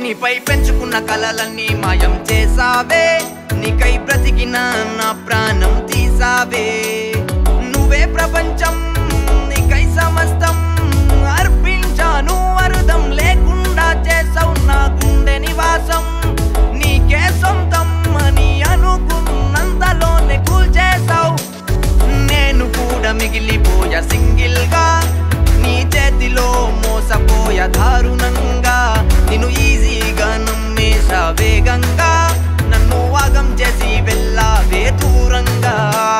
నీపై పెంచుకున్న కలలన్నీ మాయం చేసావే నీకై బ్రతికిన నా ప్రాణం తీసావే నువ్వే ప్రపంచం నీకై సమస్తం అర్పించాను అర్థం లేకుండా చేసావు నా గుండె నివాసం నీకే సొంతం అని అనుకున్నంతలోనే కూల్చేసావు నేను కూడా మిగిలిపోయా సింగిల్ గా నీ చేతిలో మోసపోయా దారుణంగా నిన్ను ఈజీగా నమ్మేసా వేగంగా నన్ను వాగం చేసి వెళ్ళావే దూరంగా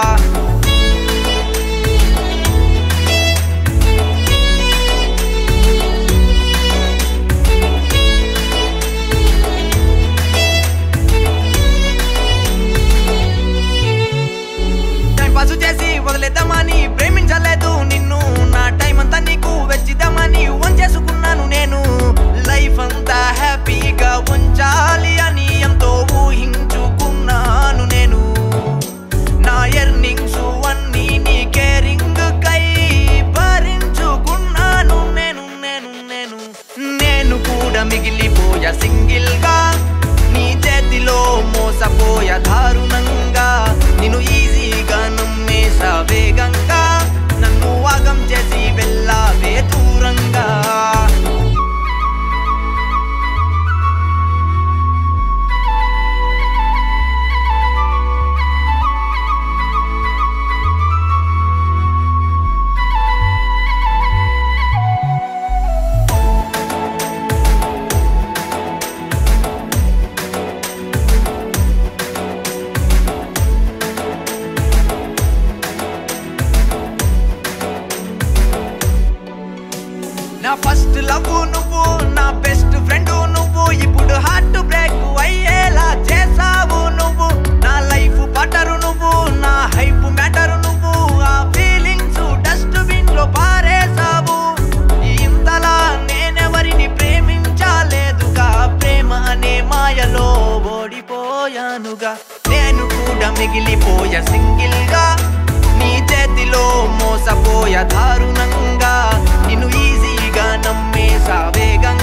టైం పాస్ చేసి వదిలేద్దామని ప్రేమించలేదు నిన్ను నా టైం అంతా నీకు వెచ్చిద్దామని వంచేసుకున్నాను నేను లైఫ్ అంతా హ్యాపీగా ఉంచాలి అని ఎంతో ఊహించుకున్నాను నేను నా ఎర్నింగ్స్ అన్నీ నీ కేరింగ్ కై భరించుకున్నాను నేను నేను నేను నేను కూడా మిగిలిపోయా సింగిల్ గా నీ చేతిలో మోసపోయా దారుణంగా నిన్ను ఈజీగా నమ్మేసా వేగంగా నన్ను వాగం చేసి వెళ్ళావే దూరంగా నా ఫస్ట్ లవ్ నువ్వు నా బెస్ట్ ఫ్రెండ్ నువ్వు ఇప్పుడు హార్ట్ బ్రేక్ అయ్యేలా చేసావు నువ్వు నా లైఫ్ పటరు నువ్వు నా హైప్ మ్యాటర్ నువ్వు ఆ ఫీలింగ్స్ డస్ట్ బిన్ లో పారేసావు ఇంతలా నేనెవరిని ప్రేమించలేదుగా ప్రేమ అనే మాయలో ఓడిపోయానుగా నేను కూడా మిగిలిపోయా సింగిల్ గా నీ చేతిలో మోసపోయా దారుణంగా నిన్ను ఈజీగా నమ్మేసా వేగంగా